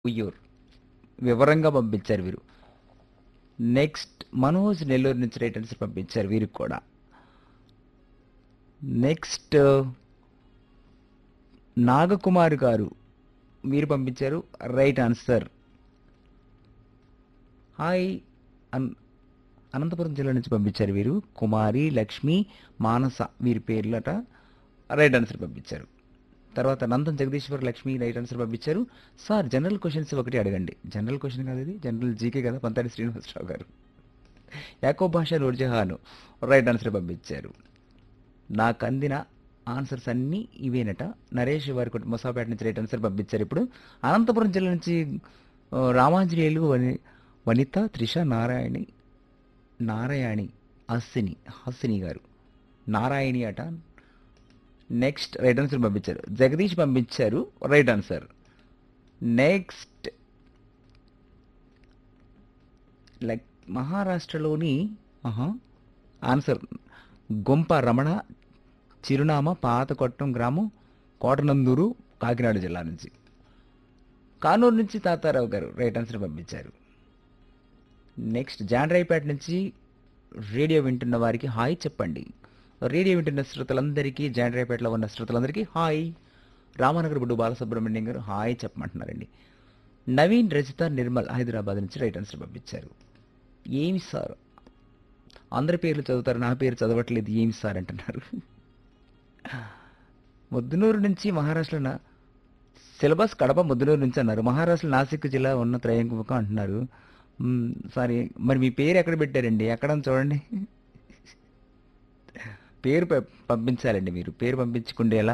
ఉయ్యూర్ వివరంగా పంపించారు వీరు నెక్స్ట్ మనోజ్ నెల్లూరు నుంచి రైట్ ఆన్సర్ పంపించారు వీరికి కూడా నెక్స్ట్ నాగకుమార్ గారు మీరు పంపించారు రైట్ ఆన్సర్ హాయ్ అన్ అనంతపురం జిల్లా నుంచి పంపించారు వీరు కుమారి లక్ష్మి మానస వీరి పేర్లట రైట్ ఆన్సర్ పంపించారు తర్వాత నందన్ జగదీశ్వర్ లక్ష్మి రైట్ ఆన్సర్ పంపించారు సార్ జనరల్ క్వశ్చన్స్ ఒకటి అడగండి జనరల్ క్వశ్చన్ కాదు ఇది జనరల్ జీకే కదా పంతాడి శ్రీనివాసరావు గారు యాకో భాష నూర్జహాను రైట్ ఆన్సర్ పంపించారు నాకు అందిన ఆన్సర్స్ అన్నీ ఇవేనట నరేష్ వారి కుటుంబ మొసాపేట నుంచి రైట్ ఆన్సర్ పంపించారు ఇప్పుడు అనంతపురం జిల్లా నుంచి ఆ, రామాంజనేయులు వని వనిత త్రిష నారాయణి నారాయణి హస్సిని హస్సిని గారు నారాయణి అట నెక్స్ట్ రైట్ ఆన్సర్ పంపించారు జగదీష్ పంపించారు రైట్ ఆన్సర్ నెక్స్ట్ లైక్ మహారాష్ట్రలోని ఆహా, ఆన్సర్ గొంప రమణ చిరునామా పాతకొట్టం గ్రామం కోటనందూరు కాకినాడ జిల్లా నుంచి కానూరు నుంచి తాతారావు గారు రైట్ ఆన్సర్ పంపించారు నెక్స్ట్ జాండ్రాయిపేట నుంచి రేడియో వింటున్న వారికి హాయ్ చెప్పండి రేడియో వింటున్న శ్రోతలందరికీ జాండ్రాయిపేటలో ఉన్న శ్రోతలందరికీ హాయ్ రామనగర్ బుడ్డు బాలసుబ్రహ్మణ్యం గారు హాయ్ చెప్పమంటున్నారండి నవీన్ రజిత నిర్మల్ హైదరాబాద్ నుంచి రైట్ ఆన్సర్ పంపించారు ఏమి సార్ అందరి పేర్లు చదువుతారు నా పేరు చదవట్లేదు ఏమి సార్ అంటున్నారు ముద్దునూరు నుంచి మహారాష్ట్ర నా- సిలబస్ కడప ముద్దునూరు నుంచి అన్నారు మహారాష్ట్ర నాసిక్ జిల్లా ఉన్న త్రయంకుముఖం అంటున్నారు మ్, సారీ మరి మీ పేరు ఎక్కడ పెట్టారండి ఎక్కడ చూడండి పేరు ప- పంపించాలండి మీరు పేరు పంపించుకుంటే ఎలా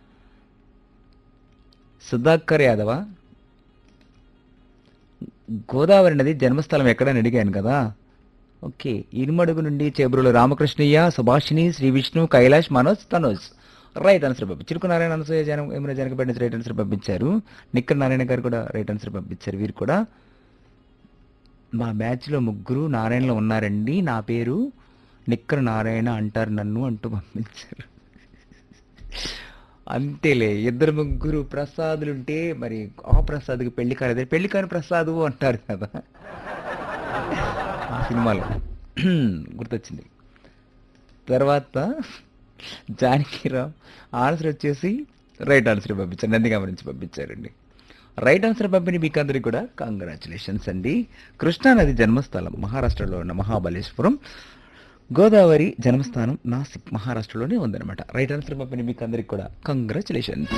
సుధాకర్ యాదవా గోదావరి నది జన్మస్థలం ఎక్కడని అడిగాను కదా ఓకే ఇనుమడుగు నుండి చేబ్రులు రామకృష్ణయ్య సుభాషిణి శ్రీ విష్ణు కైలాష్ మనోజ్ తనోజ్ రైట్ ఆన్సర్ పంపించారు చిరుకు నారాయణ అనసూయ జనం ఏమైనా జనకపేట నుంచి రైట్ ఆన్సర్ పంపించారు నిక్కర్ నారాయణ గారు కూడా రైట్ ఆన్సర్ పంపించారు వీరు కూడా మా బ్యాచ్లో ముగ్గురు నారాయణలో ఉన్నారండి నా పేరు నిక్కర్ నారాయణ అంటారు నన్ను అంటూ పంపించారు అంతేలే ఇద్దరు ముగ్గురు ప్రసాదులుంటే మరి ఆ ప్రసాద్కి పెళ్లి కాలేదు పెళ్లి కాని ప్రసాదు అంటారు కదా ఆ సినిమాలో గుర్తొచ్చింది తర్వాత జానకిరావు ఆన్సర్ వచ్చేసి రైట్ ఆన్సర్ పంపించారు నందిగామ నుంచి పంపించారండి రైట్ ఆన్సర్ పంపిణీ మీకు అందరికీ కూడా కంగ్రాచులేషన్స్ అండి కృష్ణానది జన్మస్థలం మహారాష్ట్రలో ఉన్న మహాబలేశ్వరం గోదావరి జన్మస్థానం నాసిక్ మహారాష్ట్రలోనే ఉందన్నమాట రైట్ ఆన్సర్ పంపిణీ మీకు అందరికి కూడా కంగ్రాచులేషన్స్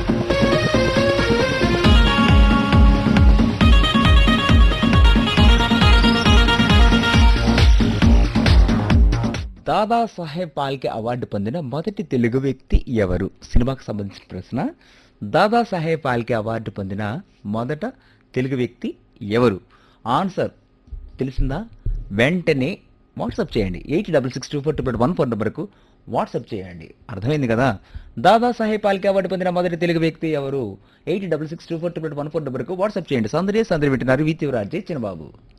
దాదాసాహెబ్ పాల్కే అవార్డు పొందిన మొదటి తెలుగు వ్యక్తి ఎవరు సినిమాకు సంబంధించిన ప్రశ్న దాదాసాహెబ్ పాల్కే అవార్డు పొందిన మొదట తెలుగు వ్యక్తి ఎవరు ఆన్సర్ తెలిసిందా వెంటనే వాట్సాప్ చేయండి eight double six two four two one four నెంబర్కు వాట్సాప్ చేయండి అర్థమైంది కదా దాదాసాహెబ్ పాల్కే అవార్డు పొందిన మొదటి తెలుగు వ్యక్తి ఎవరు eight double six two four two one four నెంబర్కు వాట్సాప్ చేయండి సందడి సందడి వింటున్నారు వీతివరాజే చిన్నబాబు